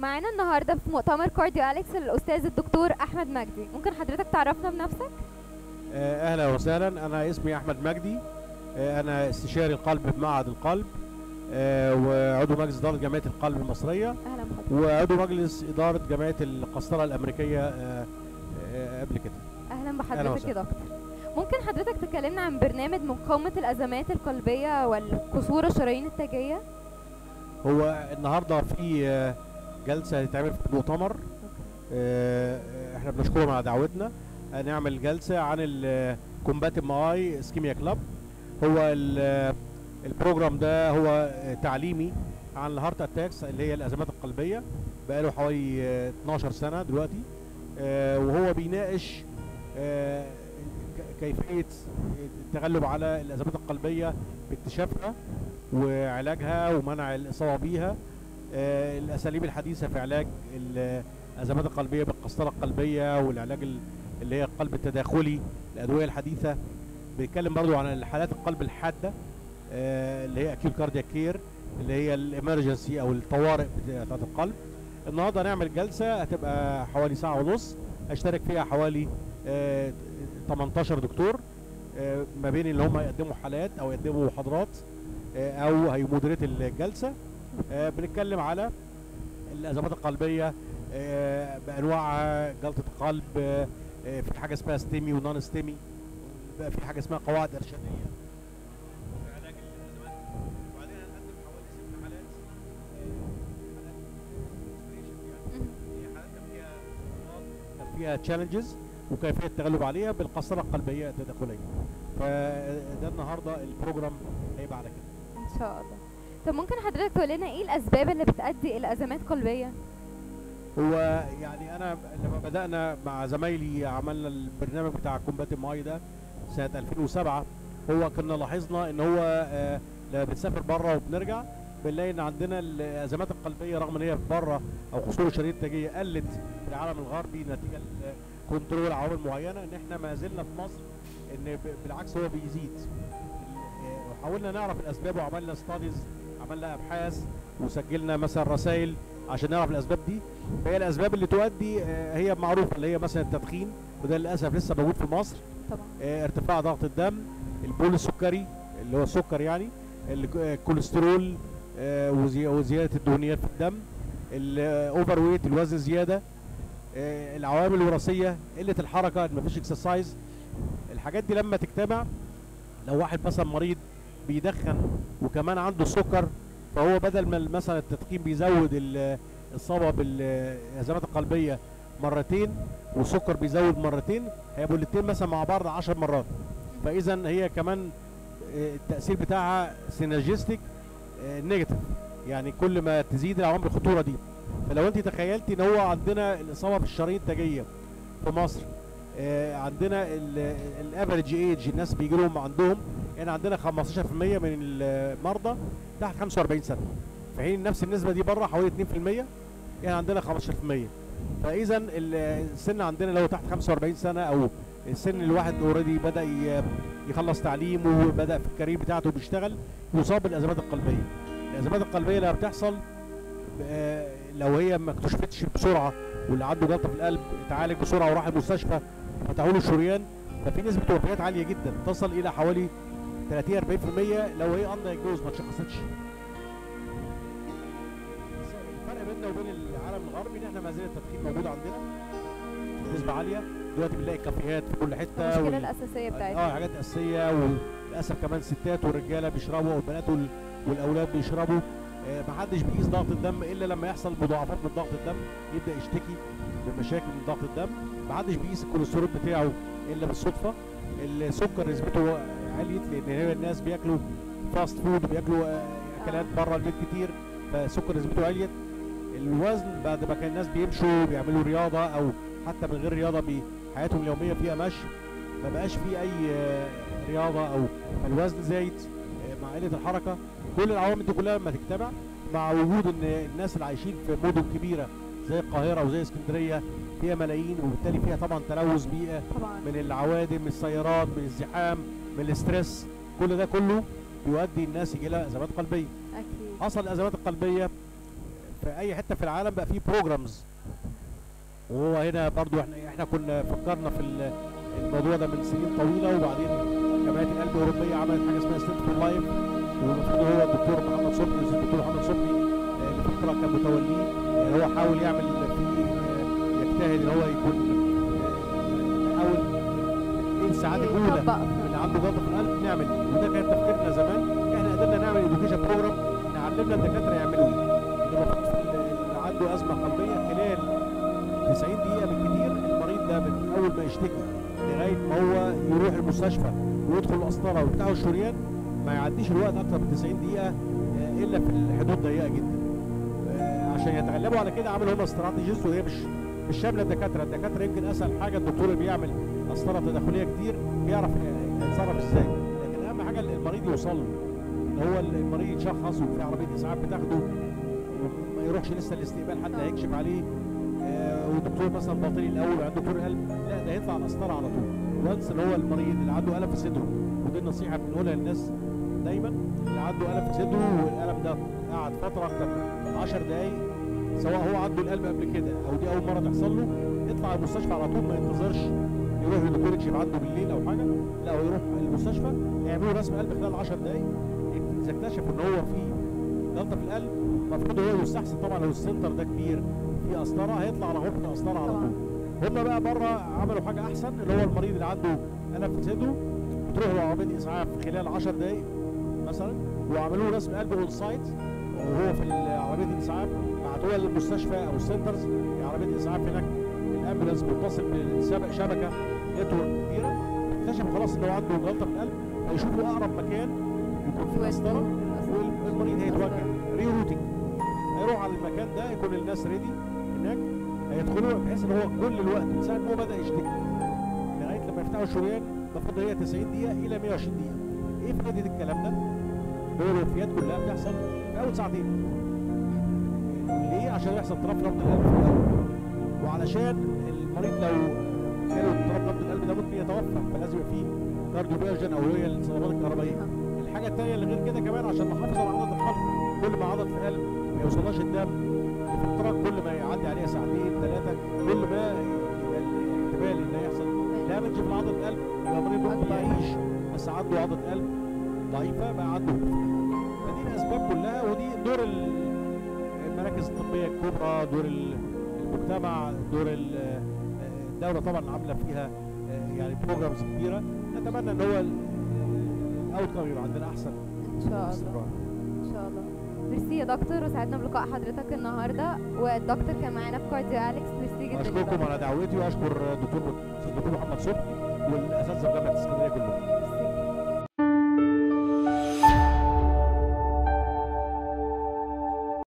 معانا النهارده في مؤتمر كارديو اليكس الاستاذ الدكتور احمد مجدي ممكن حضرتك تعرفنا بنفسك آه، اهلا وسهلا انا اسمي احمد مجدي آه، انا استشاري القلب بمعهد القلب آه، وعضو مجلس اداره جمعيه القلب المصريه اهلا بحضرتك وعضو مجلس اداره جمعيه القسطره الامريكيه آه، آه، قبل كده اهلا أهلا بحضرتك وسهلا. يا دكتور ممكن حضرتك تكلمنا عن برنامج مقاومه الازمات القلبيه والكسور الشرايين التاجيه هو النهارده في آه، جلسه هتتعمل في المؤتمر آه، احنا بنشكرهم على دعوتنا هنعمل جلسه عن الكومباتيف ماي اسكيميا كلاب هو ال- البروجرام ده هو آه، تعليمي عن الهارت اتاكس اللي هي الازمات القلبيه بقاله حوالي آه، 12 سنه دلوقتي آه، وهو بيناقش آه، ك- كيفيه التغلب على الازمات القلبيه باكتشافها وعلاجها ومنع الاصابه بيها آه، الاساليب الحديثه في علاج الازمات القلبيه بالقسطره القلبيه والعلاج ال- اللي هي القلب التداخلي الادويه الحديثه بيتكلم برضو عن الحالات القلب الحاده آه، اللي هي اكيوت كاردياك كير اللي هي الامرجنسي او الطوارئ بتاعت القلب النهارده هنعمل جلسه هتبقى حوالي ساعه ونص هشترك فيها حوالي آه، 18 دكتور آه، ما بين اللي هم يقدموا حالات او يقدموا محاضرات آه، او هيمودريت الجلسه آه، بنتكلم على الازمات القلبيه آه، بانواعها جلطه قلب آه، آه، في حاجه اسمها ستيمي ونون ستيمي بقى في حاجه اسمها قواعد ارشاديه في علاج الازمات وبعدين هنقدم حوالي ست حالات هي حالات كان فيها كان فيها تشالنجز وكيفيه التغلب عليها بالقسطره القلبيه التداخليه فده النهارده البروجرام هيبقى على كده ان شاء الله طب ممكن حضرتك تقول لنا ايه الاسباب اللي بتؤدي الى ازمات قلبيه هو يعني انا لما بدانا مع زمايلي عملنا البرنامج بتاع كومباتيف ماي ده سنه 2007 هو كنا لاحظنا ان هو آه، لما بنسافر بره وبنرجع بنلاقي ان عندنا الازمات القلبيه رغم ان هي بره او خصوصا الشرايين التاجيه قلت في العالم الغربي نتيجه لكنترول عوامل معينه ان احنا ما زلنا في مصر ان ب- بالعكس هو بيزيد آه، وحاولنا نعرف الاسباب وعملنا ستاديز عملنا ابحاث وسجلنا مثلا رسائل عشان نعرف الاسباب دي فهي الاسباب اللي تؤدي آه، هي معروفه اللي هي مثلا التدخين وده للاسف لسه موجود في مصر طبعا آه، ارتفاع ضغط الدم البول السكري اللي هو السكر يعني ال- آه، الكوليسترول آه، وزي- وزياده الدهنيات في الدم الاوفر ويت الوزن زياده آه، العوامل الوراثيه قله الحركه مفيش اكسرسايز الحاجات دي لما تجتمع لو واحد مثلا مريض بيدخن وكمان عنده سكر فهو بدل ما مثلا التدخين بيزود ال- الاصابه بالازمات القلبيه مرتين والسكر بيزود مرتين هيبقوا الاثنين مثلا مع بعض 10 مرات فاذا هي كمان آه، التاثير بتاعها سينرجيستيك نيجاتيف يعني كل ما تزيد العوامل الخطوره دي فلو انت تخيلتي ان هو عندنا الاصابه بالشرايين التاجيه في مصر آه، عندنا الافريج ايج الناس بيجي لهم عندهم يعني عندنا 15% من المرضى تحت 45 سنه في حين نفس النسبه دي بره حوالي 2% يعني عندنا 15% فاذا ال- السن عندنا لو تحت 45 سنه او السن اللي الواحد اوريدي بدا ي- يخلص تعليمه وبدا في الكارير بتاعته بيشتغل يصاب بالازمات القلبيه الازمات القلبيه لما بتحصل آه، لو هي ما اكتشفتش بسرعه واللي عنده جلطه في القلب اتعالج بسرعه وراح المستشفى فتحوا له الشريان ففي نسبه وفيات عاليه جدا تصل الى حوالي 30 40% لو هي ان دايجنوز ما اتشخصتش الفرق بيننا وبين العالم الغربي ان احنا ما زال التدخين موجود عندنا بنسبه عاليه دلوقتي بنلاقي كافيهات في كل حته المشكله وال- الاساسيه اه بتاعتنا حاجات اساسيه وللاسف كمان ستات والرجاله بيشربوا والبنات وال- والاولاد بيشربوا آه، محدش بيقيس ضغط الدم الا لما يحصل مضاعفات من ضغط الدم يبدا يشتكي بمشاكل من ضغط الدم محدش بيقيس الكوليسترول بتاعه الا بالصدفه السكر نسبته عليت لان هي الناس بياكلوا فاست فود وبياكلوا آه، اكلات بره البيت كتير فالسكر نسبته عليت الوزن بعد ما كان الناس بيمشوا بيعملوا رياضه او حتى من غير رياضه بحياتهم اليوميه فيها مشي ما بقاش في اي آه، رياضه او الوزن زايد آه، مع قله الحركه كل العوامل دي كلها لما تجتمع مع وجود ان الناس اللي عايشين في مدن كبيره زي القاهره وزي اسكندريه فيها ملايين وبالتالي فيها طبعا تلوث بيئه طبعا من العوادم من السيارات من الزحام من الاسترس كل ده كله بيؤدي الناس يجي لها ازمات قلبيه اكيد اصل الازمات القلبيه في اي حته في العالم بقى فيه بروجرامز وهو هنا برضو احنا احنا كنا فكرنا في ال- الموضوع ده من سنين طويله وبعدين جمعيه القلب الاوروبيه عملت حاجه اسمها ستيت فور لايف والمفروض هو الدكتور محمد صبحي الاستاذ الدكتور محمد صبحي آه، لفتره كان متوليه آه، هو حاول يعمل فيه آه، يجتهد ان هو يكون آه، يحاول ايه السعاده الاولى يطبق اللي عنده جلطه في القلب نعمل وده كان تفكيرنا زمان احنا قدرنا نعمل اديوكيشن بروجرام نعلمنا الدكاتره يعملوا ايه ان المفروض في اللي عنده ازمه قلبيه خلال 90 دقيقه بالكثير المريض ده من اول ما يشتكي لغايه ما هو يروح المستشفى ويدخل القسطره ويفتحوا الشريان ما يعديش الوقت اكتر من 90 دقيقه آه، الا في الحدود ضيقه جدا آه، عشان يتغلبوا على كده عملوا هم استراتيجيز وهي مش مش شامله الدكاتره الدكاتره يمكن اسهل حاجه الدكتور اللي بيعمل قسطره تداخليه كتير بيعرف يتصرف ازاي لكن اهم حاجه المريض يوصل له ان هو المريض يتشخص وفي عربيه اسعاف بتاخده وما يروحش لسه الاستقبال حد آه. هيكشف عليه آه، والدكتور مثلا باطني الاول وعنده دكتور قلب لا ده هيطلع القسطره على طول وانس ان هو المريض اللي عنده الم في صدره ودي النصيحه بنقولها للناس دايما اللي عنده الم في صدره والالم ده قعد فتره اكتر من 10 دقائق سواء هو عنده القلب قبل كده او دي اول مره تحصل له يطلع المستشفى على طول ما ينتظرش يروح للدكتور يكشف عنده بالليل او حاجه لا هو يروح المستشفى يعملوا رسم قلب خلال 10 دقائق اذا اكتشف ان هو في جلطه في القلب المفروض هو يستحسن طبعا لو السنتر ده كبير في قسطره هيطلع على غرفه قسطره على طبعا. طول هم بقى بره عملوا حاجه احسن اللي هو المريض اللي عنده الم في صدره بتروح له عربيه اسعاف خلال 10 دقائق مثلا وعملوا له رسم قلب اون سايت وهو في عربيه الاسعاف بعتوها للمستشفى او السنترز في عربيه اسعاف هناك الامبولانس متصل بشبكه نتورك كبيره اكتشفوا خلاص ان هو عنده جلطه في القلب هيشوفوا اقرب مكان يكون فيه قسطره والمريض هيتوجه ري روتنج هيروح على المكان ده يكون الناس ريدي هناك هيدخلوا بحيث ان هو كل الوقت من ساعه ما هو بدا يشتكي لغايه لما يفتحوا الشريان المفروض هي 90 دقيقه الى 120 دقيقه ايه فائده الكلام ده؟ هو الوفيات كلها بتحصل في اول ساعتين ليه؟ عشان يحصل اضطراب نبض القلب في الاول وعلشان المريض لو جاله اضطراب نبض القلب ده ممكن يتوفى فلازم يبقى فيه كارديو فيرجن او اللي هي الصدمات الكهربائيه الحاجه الثانيه اللي غير كده كمان عشان نحافظ على عضله القلب كل ما عضله القلب ما يوصلهاش الدم لفتره كل ما يعدي عليها ساعتين ثلاثه كل ما يبقى الاحتمال ان يحصل دامج في عضله القلب يبقى المريض ممكن يعيش بس عنده عضله قلب ضعيفه بقى عنده فدي الاسباب كلها ودي دور ال- المراكز الطبيه الكبرى دور ال- المجتمع دور ال- الدوله طبعا عامله فيها آه، يعني بروجرامز كبيره نتمنى ان هو الاوت كم يبقى عندنا احسن ان شاء الله باستمرار. ان شاء الله ميرسي يا دكتور وسعدنا بلقاء حضرتك النهارده والدكتور كان معانا في كارديو اليكس ميرسي جدا يا اشكركم دكتور. على دعوتي واشكر دكتور الدكتور محمد صبحي والاساتذه في جامعه اسكندريه